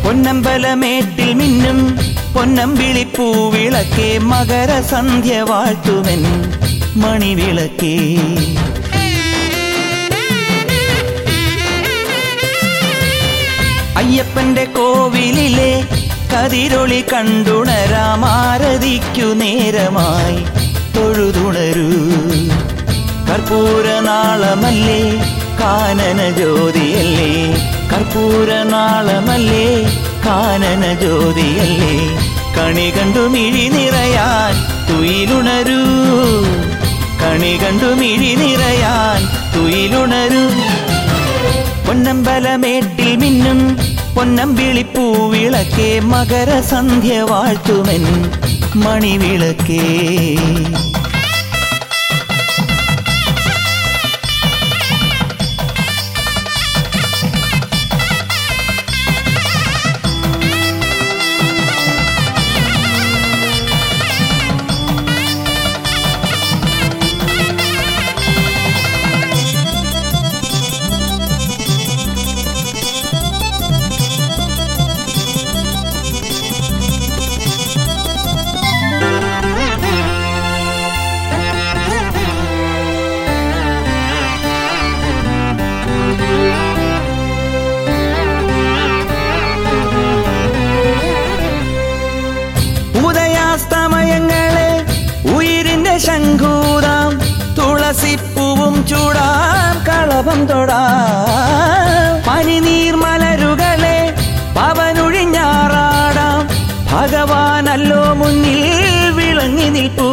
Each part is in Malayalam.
പൊന്നമ്പലമേട്ടിൽ മിന്നും പൊന്നമ്പിളിപ്പൂവിളക്കേ മകരസന്ധ്യ വാഴ്ത്തുമെൻ മണിവിളക്കേ അയ്യപ്പന്റെ കോവിലിലെ കതിരൊളി കണ്ടുണരാമാരതിക്കു നേരമായി തൊഴുതുണരൂ കർപ്പൂരനാളമല്ലേ കാനന ജ്യോതിയല്ലേ കർപ്പൂരനാളമല്ലേ കാനന ജ്യോതിയല്ലേ കണി കണ്ടു മിഴി നിറയാൻ തുയിലുണരൂ കണി കണ്ടു മിഴി നിറയാൻ തുയിലുണരൂ പൊന്നമ്പലമേട്ടിൽ മിന്നും പൊന്നമ്പിളിപ്പൂവിളക്കേ മകരസന്ധ്യ വാഴ്ത്തുമെൻ മണിവിളക്കേ ഉദയാസ്തമയങ്ങളെ ഉയിരിന്റെ ശംഖൂതാം തുളസിപ്പൂവും ചൂടാം കളഭം തൊടാം പനിനീർ മലരുകളെ പവനൊഴിഞ്ഞാറാടാം ഭഗവാനല്ലോ മുന്നിൽ വിളങ്ങി നിൽപ്പൂ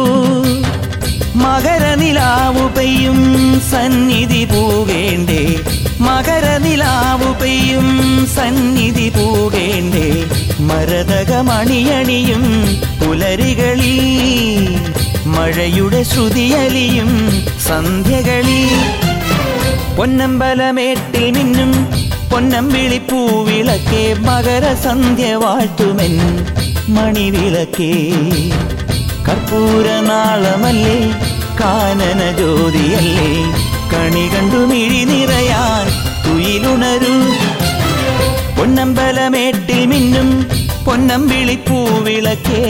മകരനിലാവു പെയ്യും സന്നിധി പൂകേണ്ടേ മകരനിലാവു പെയ്യും സന്നിധി പൂകേണ്ടേ മരതകമണിയണിയും പുലരികളിൽ മഴയുടെ ശ്രുതിയലിയും സന്ധ്യകളിൽ പൊന്നമ്പലമേട്ടിൽ മിന്നും പൊന്നമ്പിളിപ്പൂവിളക്കേ മകരസന്ധ്യ വാഴ്ത്തുമെൻ മണിവിളക്കേ കർപ്പൂരനാളമല്ലേ കാനന ജ്യോതിയല്ലേ കണി കണ്ടു മിഴി നിറയാൻ തുയിലുണരൂ പൊന്നമ്പലമേട്ടിൽ മിന്നും പൊന്നമ്പിളിപ്പൂവിളക്കേ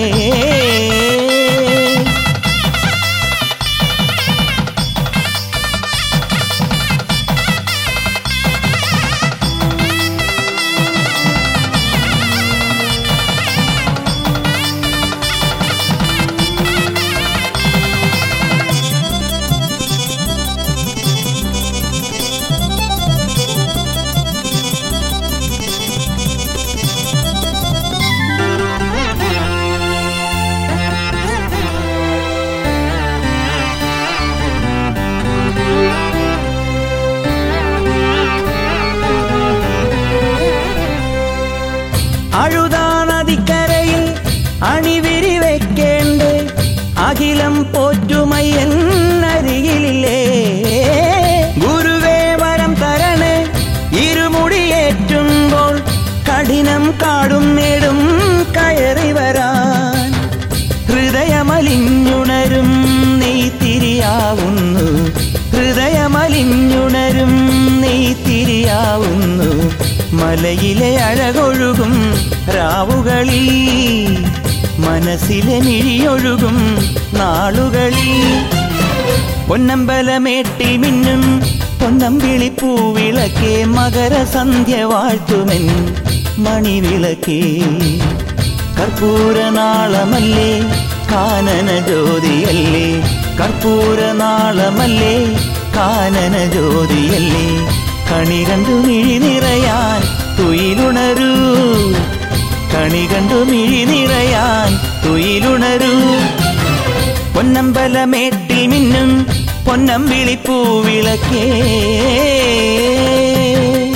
അഴുതാനദിക്കരയിൽ അണിവിരി വെക്കേണ്ടേ അഖിലം പോറ്റുമയ്യൻ അരികിലില്ലേ ഗുരുവേ വരം തരണേ ഇരുമുടിയേറ്റുമ്പോൾ കഠിനം കാടും നേടും കയറി വരാൻ ഹൃദയമലിഞ്ഞുണരും നെയ്ത്തിരിയാവുന്നു ഹൃദയമലിഞ്ഞുണരും നെയ്ത്തിരിയാവുന്നു മലയിലെ അഴകൊഴുകും രാവുകളിൽ മനസ്സിലെ മിഴിയൊഴുകും നാളുകളിൽ പൊന്നമ്പലമേട്ടിൽ മിന്നും പൊന്നമ്പിളിപ്പൂവിളക്കേ മകരസന്ധ്യ വാഴ്ത്തുമെൻ മണിവിളക്കേ കർപ്പൂരനാളമല്ലേ കാനന ജ്യോതിയല്ലേ കർപ്പൂരനാളമല്ലേ കാനന ജ്യോതിയല്ലേ കണി കണ്ടു മിഴി നിറയാൻ തുയിലുണരൂ കണി കണ്ടു മിഴി നിറയാൻ തുയിലുണരൂ പൊന്നമ്പലമേട്ടിൽ മിന്നും പൊന്നമ്പിളിപ്പൂവിളക്കേ